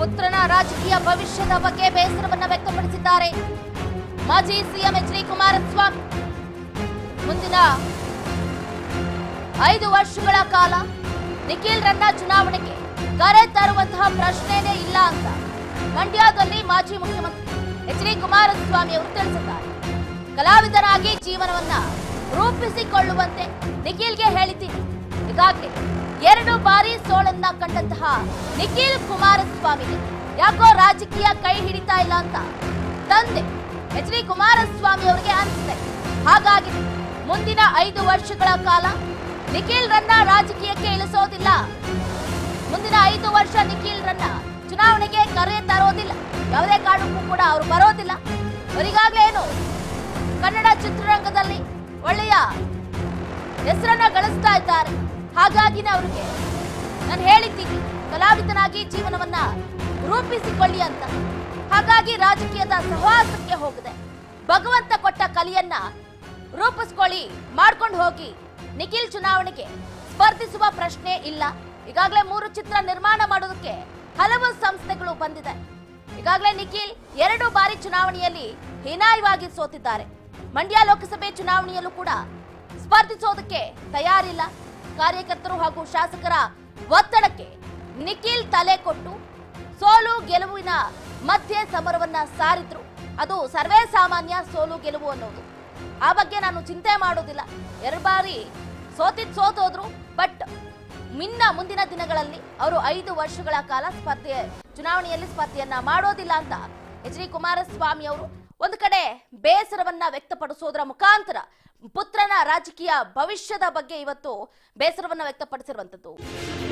ಪುತ್ರನ ರಾಜಕೀಯ ಭವಿಷ್ಯದ ಬಗ್ಗೆ ಬೇಸರವನ್ನ ವ್ಯಕ್ತಪಡಿಸಿದ್ದಾರೆ ಮಾಜಿ ಸಿಎಂ ಎಚ್ ಡಿ ಕುಮಾರಸ್ವಾಮಿ ಮುಂದಿನ ಐದು ವರ್ಷಗಳ ಕಾಲ ನಿಖಿಲ್ ರನ್ನ ಚುನಾವಣೆಗೆ ಕರೆ ತರುವಂತಹ ಪ್ರಶ್ನೆನೇ ಇಲ್ಲ ಅಂತ ಮಂಡ್ಯದಲ್ಲಿ ಮಾಜಿ ಮುಖ್ಯಮಂತ್ರಿ ಎಚ್ ಡಿ ಕುಮಾರಸ್ವಾಮಿ ಅವರು ತಿಳಿಸಿದ್ದಾರೆ ಕಲಾವಿದನಾಗಿ ಜೀವನವನ್ನ ರೂಪಿಸಿಕೊಳ್ಳುವಂತೆ ನಿಖಿಲ್ಗೆ ಹೇಳಿದ್ದೀನಿ ಈಗಾಗಲೇ ಎರಡು ಬಾರಿ ಸೋಲನ್ನ ಕಂಡಂತಹ ನಿಖಿಲ್ ಕುಮಾರಸ್ವಾಮಿಗೆ ಯಾಕೋ ರಾಜಕೀಯ ಕೈ ಹಿಡಿತಾ ಇಲ್ಲ ಅಂತ ತಂದೆ ಎಚ್ ಡಿ ಕುಮಾರಸ್ವಾಮಿ ಅವರಿಗೆ ಅನಿಸಿದೆ ಹಾಗಾಗಿ ಮುಂದಿನ ಐದು ವರ್ಷಗಳ ಕಾಲ ನಿಖಿಲ್ ರನ್ನ ರಾಜಕೀಯಕ್ಕೆ ಇಳಿಸೋದಿಲ್ಲ ಮುಂದಿನ ಐದು ವರ್ಷ ನಿಖಿಲ್ ರನ್ನ ಚುನಾವಣೆಗೆ ಕರೆ ತರೋದಿಲ್ಲ ಯಾವುದೇ ಕಾರಣಕ್ಕೂ ಕೂಡ ಅವರು ಬರೋದಿಲ್ಲ ಅವರಿಗಾಗಲೇ ಏನು ಕನ್ನಡ ಚಿತ್ರರಂಗದಲ್ಲಿ ಒಳ್ಳೆಯ ಹೆಸರನ್ನ ಗಳಿಸ್ತಾ ಇದ್ದಾರೆ ಹಾಗಾಗಿನೇ ಅವ್ರಿಗೆ ನಾನು ಹೇಳಿದ್ದೀನಿ ಕಲಾವಿದನಾಗಿ ಜೀವನವನ್ನ ರೂಪಿಸಿಕೊಳ್ಳಿ ಅಂತ ಹಾಗಾಗಿ ರಾಜಕೀಯದ ಸಹವಾಸಕ್ಕೆ ಹೋಗದೆ ಭಗವಂತ ಕೊಟ್ಟ ಕಲಿಯನ್ನ ರೂಪಿಸ್ಕೊಳ್ಳಿ ಮಾಡ್ಕೊಂಡು ಹೋಗಿ ನಿಖಿಲ್ ಚುನಾವಣೆಗೆ ಸ್ಪರ್ಧಿಸುವ ಪ್ರಶ್ನೆ ಇಲ್ಲ ಈಗಾಗಲೇ ಮೂರು ಚಿತ್ರ ನಿರ್ಮಾಣ ಮಾಡೋದಕ್ಕೆ ಹಲವು ಸಂಸ್ಥೆಗಳು ಬಂದಿದೆ ಈಗಾಗಲೇ ನಿಖಿಲ್ ಎರಡು ಬಾರಿ ಚುನಾವಣೆಯಲ್ಲಿ ಹೀನಾಯವಾಗಿ ಸೋತಿದ್ದಾರೆ ಮಂಡ್ಯ ಲೋಕಸಭೆ ಚುನಾವಣೆಯಲ್ಲೂ ಕೂಡ ಸ್ಪರ್ಧಿಸೋದಕ್ಕೆ ತಯಾರಿಲ್ಲ ಕಾರ್ಯಕರ್ತರು ಹಾಗೂ ಶಾಸಕರ ಒತ್ತಡಕ್ಕೆ ನಿಖಿಲ್ ತಲೆ ಕೊಟ್ಟು ಸೋಲು ಗೆಲುವಿನ ಮಧ್ಯೆ ಸಮರವನ್ನ ಸಾರಿದ್ರು ಅದು ಸರ್ವೇ ಸಾಮಾನ್ಯ ಸೋಲು ಗೆಲುವು ಅನ್ನೋದು ಆ ಬಗ್ಗೆ ನಾನು ಚಿಂತೆ ಮಾಡೋದಿಲ್ಲ ಎರಡು ಬಾರಿ ಸೋತಿದ್ ಸೋತೋದ್ರು ಬಟ್ ಮಿನ್ನ ಮುಂದಿನ ದಿನಗಳಲ್ಲಿ ಅವರು ಐದು ವರ್ಷಗಳ ಕಾಲ ಸ್ಪರ್ಧೆ ಚುನಾವಣೆಯಲ್ಲಿ ಸ್ಪರ್ಧೆಯನ್ನ ಮಾಡೋದಿಲ್ಲ ಅಂತ ಎಚ್ ಡಿ ಕುಮಾರಸ್ವಾಮಿ ಅವರು ಒಂದು ಕಡೆ ಬೇಸರವನ್ನ ವ್ಯಕ್ತಪಡಿಸೋದ್ರ ಮುಖಾಂತರ ಪುತ್ರನ ರಾಜಕೀಯ ಭವಿಷ್ಯದ ಬಗ್ಗೆ ಇವತ್ತು ಬೇಸರವನ್ನ ವ್ಯಕ್ತಪಡಿಸಿರುವಂತದ್ದು